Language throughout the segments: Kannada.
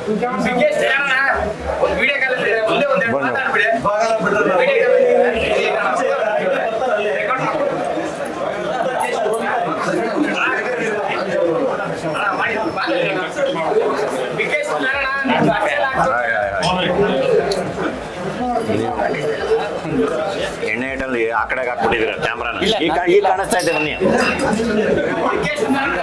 ಬಿಗ್ಗೆಸ್ಟ್ ಕಾರಣ ಒಂದು ವಿಡಿಯೋ ಕಾಲ್ ಅಲ್ಲಿ ಒಂದೇ ಒಂದು ಬನ್ನಿ. ಮಾತಾಡ್ಬಿಡಿ ವಿಡಿಯೋ ಕಾಲ್ ಬಿಗ್ಗೆಸ್ಟ್ ಕಾರಣ ನಿಮ್ಗೆ ಅಕ್ಷರ ಹಾಕ್ಸೋದು. ಎಣ್ಣೆ ಐಟಲ್ಲಿ ಆ ಕಡೆಗೆ ಹಾಕ್ಬಿಟ್ಟಿದ್ದೀರ ಕ್ಯಾಮ್ರಾನ ಈಗ ಕಾ- ಈಗ ಕಾಣಿಸ್ತಾ ಇದೆ ಬನ್ನಿ ಬಿಗ್ಗೆಸ್ಟ್ ಕಾರಣ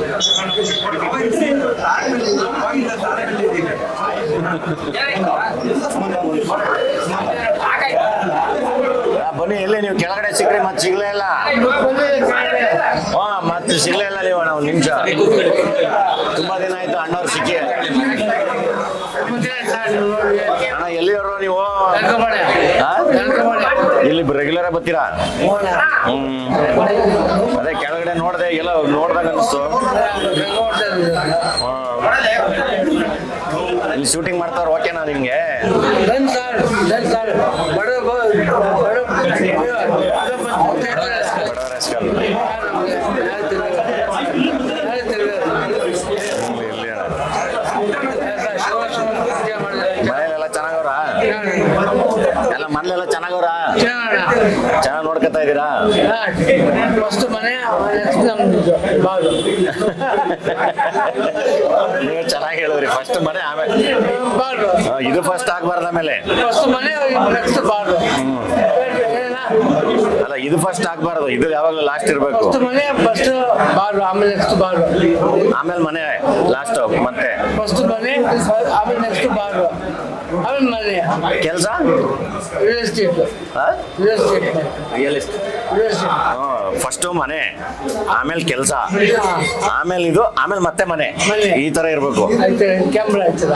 ಹಾಗಾಯ್ತು ಆ, ಬನ್ನಿ ಎಲ್ಲಿ ನೀವು ಕೆಳಗಡೆ ಸಿಕ್ಕ್ರಿ ಮತ್ತೆ ಸಿಗ್ಲೇ ಇಲ್ಲ ಹಾ ಮತ್ತೆ ಸಿಗ್ಲೇ ಇಲ್ಲ ನೀವು ನಾವು ನಿಮಿಷ ತುಂಬಾ ದಿನ ಆಯ್ತು ಅಣ್ಣವ್ರು ಸಿಕ್ಕಿ ಅಣ್ಣ ಎಲ್ಲಿಯವರು ನೀವು ಆ? ಇಲ್ಲಿ ರೆಗ್ಯುಲರ್ ಬರ್ತೀರಾ ಹ್ಮ್ ಅದೇ ಕೆಳಗಡೆ ನೋಡ್ದೆ ಎಲ್ಲ ನೋಡ್ದಾಗ ಅನಿಸ್ತು ಇಲ್ಲಿ ಶೂಟಿಂಗ್ ಮಾಡ್ತಾರ ಓಕೆನಾ ನಿಮ್ಗೆ ಬಡವರ ಹೆಸ್ಕಲ್. ಹ್ಮ್, ಇರ್ಲಿ ಅಣ್ಣ. ಮನೇಲೆಲ್ಲ ಚೆನ್ನಾಗವ್ರ ಎಲ್ಲ ಮನೇಲೆಲ್ಲ ಚೆನ್ನಾಗವ್ರ ಚೆನ್ನಾಗಿ ನೋಡ್ಕೊತಾ ಇದ್ದೀರಾ ಫಸ್ಟ್ ಮನೆ ನೆಕ್ಸ್ಟ್ ನಮ್ದು ಬಾಗಿಲು ನೀವು ಚೆನ್ನಾಗಿ ಹೇಳಿದ್ರಿ ಫಸ್ಟ್ ಮನೆ ಆಮೇಲೆ ಬಾಗಿಲು ಆ, ಇದು ಫಸ್ಟ್ ಆಗ್ಬಾರ್ದು ಆಮೇಲೆ ಫಸ್ಟ್ ಮನೆ ನೆಕ್ಸ್ಟ್ ಬಾಗಿಲು ಅಲ್ಲ ಇದು ಫಸ್ಟ್ ಆಗ್ಬಾರ್ದು ಇದು ಯಾವಾಗಲೂ ಲಾಸ್ಟ್ ಇರಬೇಕು ಫಸ್ಟ್ ಮನೆ ಫಸ್ಟ್ ಬಾಗಿಲು ಆಮೇಲೆ ನೆಕ್ಸ್ಟ್ ಬಾಗಿಲು ಆಮೇಲೆ ಮನೆ ಲಾಸ್ಟ್ ಮತ್ತೆ ಫಸ್ಟ್ ಮನೆ ಆಮೇಲೆ ನೆಕ್ಸ್ಟ್ ಬಾಗಿಲು ಆಮೇಲೆ ಮನೆ ಕೆಲಸ real estate real estate real estate first ಮನೆ ಆಮೇಲೆ ಕೆಲಸ ಆಮೇಲೆ ಇದು ಆಮೇಲೆ ಮತ್ತೆ ಮನೆ ಮನೆ. ಈ ತರ ಇರ್ಬೇಕು ಆಯ್ತು ಕ್ಯಾಮ್ರಾ ಆಯ್ತದ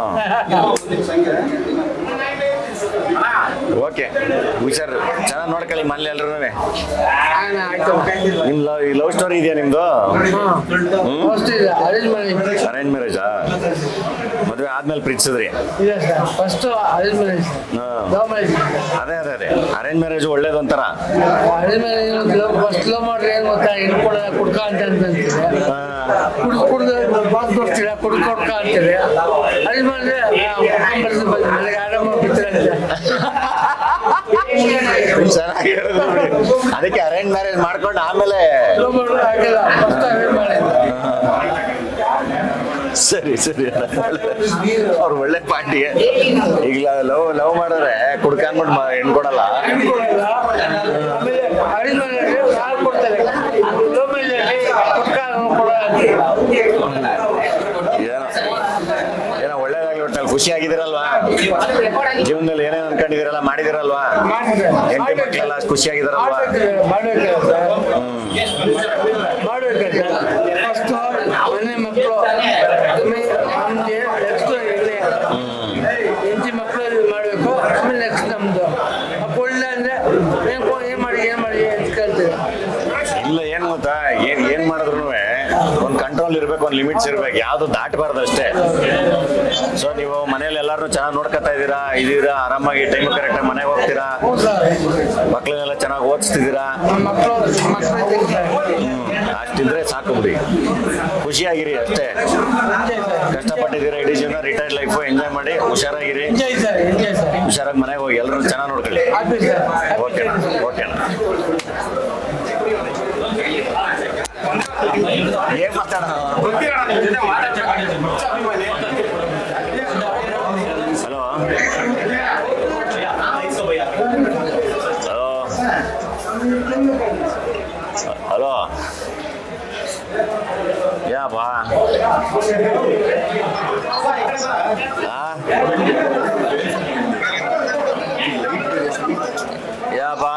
ಓಕೆ ಹುಷಾರು ಚೆನ್ನಾಗಿ ನೋಡ್ಕೊಳ್ಳಿ ಮನೇಲಿ ಎಲ್ರೂ ಆಯ್ತು ನಿಮ್ ಲವ್ ಲವ್ ಸ್ಟೋರಿ ಇದೆಯಾ ನಿಮ್ದು ಹ್ಮ್ ಫಸ್ಟ್ ಇದೆ ಅರೇಂಜ್ ಮನೆ ಅರೇಂಜ್ ಮ್ಯಾರೇಜಾ ಮದುವೆ ಆದ್ಮೇಲೆ ಪ್ರೀತಿಸಿದ್ರಿ ಇದೆ ಸರ್ ಫಸ್ಟ್ ಅರೇಂಜ್ ಮ್ಯಾರೇಜ್ ಹಾ. ಲವ್ ಮ್ಯಾರೇಜ್ ಅದೇ ಅದೇ ಅದೇ ಅರೇಂಜ್ ಮ್ಯಾರೇಜ್ ಒಳ್ಳೇದು ಒಂಥರ arrange marriage love first love ಮಾಡ್ರಿ ಏನು ಗೊತ್ತಾ ಹೆಣ್ಣು ಕೊಡ ಕುಡ್ಕ ಅಂತ ಅಂತೀರಿ ಹಾ. ಕುಡ್ದು ಕುಡ್ದು ಬಾತ್ ತೋರಿಸ್ತೀರಾ ಕುಡ್ದು ಕೊಡ್ಕ ಅಂತೀರಿ ಅರೇಂಜ್ ಮಾಡಿದ್ರೆ ನನಗೆ ಆರಾಮ ಬಿಡ್ತೀರಂತೆ ಚೆನ್ನಾಗಿ ಹೇಳಿದ್ರು ನೋಡಿ. ಅದಕ್ಕೆ ಅರೇಂಜ್ ಮ್ಯಾರೇಜ್ ಮಾಡ್ಕೊಂಡು ಆಮೇಲೆ ಲವ್ ಮಾಡೋದು ಆಗಿಲ್ಲ ಫಸ್ಟ್ ಅರೇಂಜ್ ಮಾಡಿದ್ದು ಸರಿ ಸರಿ ಅವ್ರು ಒಳ್ಳೆ ಪಾರ್ಟಿಗೆ ಈಗ ಲವ್ ಲವ್ ಮಾಡಿದ್ರೆ ಕುಡ್ಕೊಂಡ್ಬಿಟ್ಟು ಮ- ಹೆಣ್ ಕೊಡಲ್ಲ ಹೆಣ್ಣು ಕೊಡಲ್ಲ ಆಮೇಲೆ ಅರೇಂಜ್ ಮ್ಯಾರೇಜ್ ಯಾರು ಕೊಡ್ತಾರೆ ಲವ್ ಮ್ಯಾರೇಜ್ ಕುಡ್ಕ ಕೊಡಲ್ಲ ಏನೋ ಏನೋ ಒಳ್ಳೇದಾಗ್ಲಿ ಒಟ್ಟಲ್ಲಿ ಖುಷಿ ಆಗಿದ್ದೀರಲ್ವಾ ಜೀವನದಲ್ಲಿ ಏನೇನು ಅನ್ಕೊಂಡಿದ್ದೀರಲ್ಲ ಮಾಡಿದಿರಲ್ವಾ ಹೆಂಡತಿ ಮಕ್ಕಳೆಲ್ಲ ಖುಷಿಯಾಗಿದ್ದಾರಲ್ವಾ ಮಾಡ್ಬೇಕಲ್ಲ ಸರ್ ಮಾಡ್ಬೇಕಲ್ಲ ಫಸ್ಟ್ ಮನೆ ಮಕ್ಕಳು ನಮ್ಗೆ ನೆಕ್ಸ್ಟ್ ಎಣ್ಣೆ ಹೆಂಡತಿ ಮಕ್ಕಳು ಮಾಡಬೇಕು ಆಮೇಲೆ ನೆಕ್ಸ್ಟ್ ನಮ್ದು ಅಪ್ಪ ಒಳ್ಳೆ ಅಂದ್ರೆ ಏನ್ ಕೊ- ಏನ್ ಮಾಡಿ ಏನ್ ಮಾಡಿ ಅಂತ ಕೇಳ್ತೀವಿ ಇಲ್ಲ ಏನ್ ಗೊತ್ತಾ ಏನ್ ಏನ್ ಮಾಡಿದ್ರು ಒಂದ್ ಕಂಟ್ರೋಲ್ ಇರ್ಬೇಕು ಒಂದ್ ಲಿಮಿಟ್ಸ್ ಇರ್ಬೇಕು ಯಾವ್ದು ದಾಟಬಾರ್ದು ಅಷ್ಟೇ ಸೊ ನೀವು ಮನೇಲಿ ಎಲ್ಲಾರು ಚೆನ್ನಾಗಿ ನೋಡ್ಕೊತಾ ಇದ್ದೀರಾ ಇದೀರಾ ಆರಾಮಾಗಿ ಟೈಮ್ ಕರೆಕ್ಟಾಗಿ ಮನೆಗೆ ಹೋಗ್ತೀರಾ ಹ್ಞೂ ಸರ್ ಮಕ್ಳನ್ನೆಲ್ಲ ಚೆನ್ನಾಗಿ ಓದಿಸ್ತಿದ್ದೀರಾ ಮಕ್ಕಳು ಮಕ್ಕಳು ತಿಂತಾರೆ ಹ್ಮ್ ಅಷ್ಟಿದ್ರೆ ಸಾಕು ಬಿಡಿ ಖುಷಿಯಾಗಿರಿ ಅಷ್ಟೇ ಎಂಜಾಯ್ ಸರ್ ಕಷ್ಟಪಟ್ಟಿದ್ದೀರಾ ಇಡೀ ಜೀವನ ರಿಟೈರ್ಡ್ ಲೈಫ್ ಎಂಜಾಯ್ ಮಾಡಿ ಹುಷಾರಾಗಿರಿ ಎಂಜಾಯ್ ಸರ್ ಎಂಜಾಯ್ ಸರ್ ಹುಷಾರಾಗಿ ಮನೆಗೆ ಹೋಗಿ ಎಲ್ಲರೂ ಚೆನ್ನಾಗಿ ನೋಡ್ಕೊಳ್ಳಿ ಹ್ಯಾಪಿ ಸರ್ ಓಕೆ ಓಕೆ ಏನ್ ಮಾತಾಡೋಣ ಗೊತ್ತಿರೋಣ ನಿಮ್ ಜೊತೆ ಮಾತಾಡ್ತಾರೆ ಹಲೋ ಹಲೋ ಹಲೋ ಯಾ ಬಾ ಆ? ಯಾ ಬಾ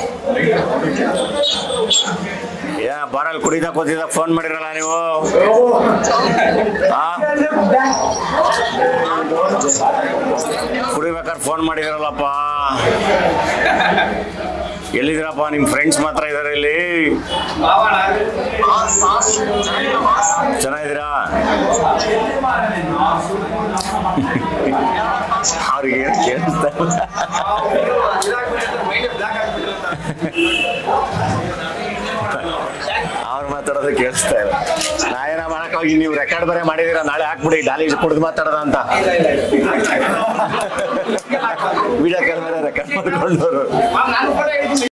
ಯಾ ಬಾರಲ್ಲಿ ಕುಡಿದ ಕೂತಿದ್ದ ಫೋನ್ ಮಾಡಿರಲ್ಲ ನೀವು ಆ ಕುಡಿಬೇಕಾದ್ರೆ ಫೋನ್ ಮಾಡಿದಿರಲ್ಲಪ್ಪ ಎಲ್ಲಿದ್ದೀರಪ್ಪ ನಿಮ್ಮ ಫ್ರೆಂಡ್ಸ್ ಮಾತ್ರ ಇದಾರೆ ಇಲ್ಲಿ ಚೆನ್ನಾಗಿದ್ದೀರಾ ಅವ್ರಿಗೆ ಏನು ಕೇಳಿಸ್ತಾ ಇಲ್ಲ. ಅವ್ರು ಮಾತಾಡೋದು ಕೇಳಿಸ್ತಾ ಇಲ್ಲ ನಾ ಏನೋ ಮಾಡಕ್ ಹೋಗಿ ನೀವು ರೆಕಾರ್ಡ್ ಬೇರೆ ಮಾಡಿದೀರಾ ನಾಳೆ ಹಾಕ್ಬಿಡಿ ಡಾಲಿ ಕುಡಿದು ಮಾತಾಡೋದ ಅಂತ ವಿಡಿಯೋ ಕಾಲ್ ಬೇರೆ ರೆಕಾರ್ಡ್ ಮಾಡ್ಕೊಂಡವ್ರು ನಾನು ಕೂಡ